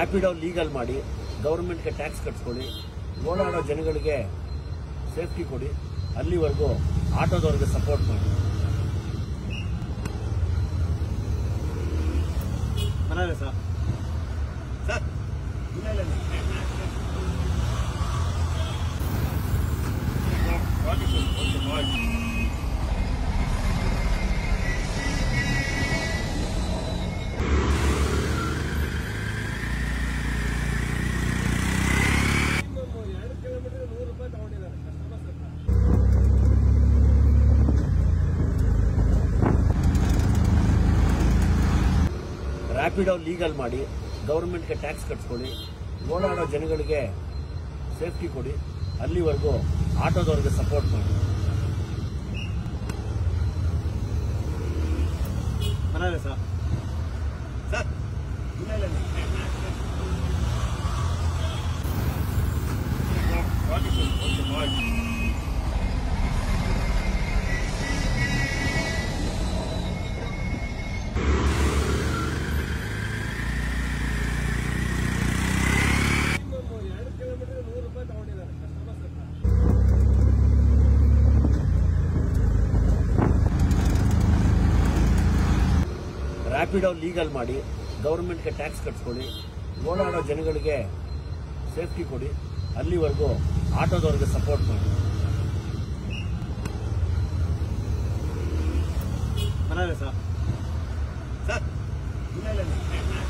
Rapido legal ಮಾಡಿ ಗೌರ್ಮೆಂಟ್ಗೆ tax ಕಟ್ಸ್ಕೊಳ್ಳಿ ಓಡಾಡೋ ಜನಗಳಿಗೆ ಸೇಫ್ಟಿ ಕೊಡಿ ಅಲ್ಲಿವರೆಗೂ ಆಟೋದವ್ರಿಗೆ ಸಪೋರ್ಟ್ ಮಾಡಿ ಬರೋಣ ಸರ್ ಸರ್ ಇಲ್ಲ ಇಲ್ಲ ಇಲ್ಲ. ಎರಡು ಕಿಲೋಮೀಟರ್ ನೂರು ರೂಪಾಯಿ ತಗೊಂಡಿದ್ದಾರೆ ಕಸ್ಟಮರ್ಸ್ ಹತ್ರ ರ್ಯಾಪಿಡೋ ಲೀಗಲ್ ಮಾಡಿ ಗೌರ್ಮೆಂಟ್ಗೆ ಟ್ಯಾಕ್ಸ್ ಕಟ್ಸ್ಕೊಳ್ಳಿ ಓಡಾಡೋ ಜನಗಳಿಗೆ ಸೇಫ್ಟಿ ಕೊಡಿ ಅಲ್ಲಿವರೆಗೂ ಆಟೋದವ್ರಿಗೆ ಸಪೋರ್ಟ್ ಮಾಡಿ ಬರೋಣ ಸರ್ ಸರ್ ಇಲ್ಲ ಇಲ್ಲ ಇಲ್ಲ. ಎರಡು ಕಿಲೋಮೀಟರ್ ನೂರು ರೂಪಾಯಿ ತಗೊಂಡಿದ್ದಾರೆ ಕಸ್ಟಮರ್ಸ್ ಹತ್ರ ರ್ಯಾಪಿಡೋ ಲೀಗಲ್ ಮಾಡಿ ಗೌರ್ಮೆಂಟ್ಗೆ ಟ್ಯಾಕ್ಸ್ ಕಟ್ಸ್ಕೊಳ್ಳಿ ಓಡಾಡೋ ಜನಗಳಿಗೆ ಸೇಫ್ಟಿ ಕೊಡಿ ಅಲ್ಲಿವರೆಗೂ ಆಟೋದವ್ರಿಗೆ ಸಪೋರ್ಟ್ ಮಾಡಿ ಬರೋಣ ಸರ್ ಸರ್ ಇಲ್ಲ ಇಲ್ಲ ಇಲ್ಲ.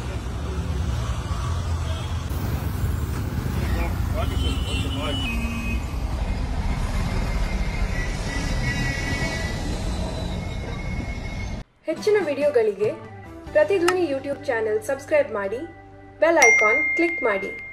ಹೆಚ್ಚಿನ ವಿಡಿಯೋಗಳಿಗೆ ಪ್ರತಿಧ್ವನಿ ಯೂಟ್ಯೂಬ್ ಚಾನೆಲ್ ಸಬ್ಸ್ಕ್ರೈಬ್ ಮಾಡಿ ಬೆಲ್ ಐಕಾನ್ ಕ್ಲಿಕ್ ಮಾಡಿ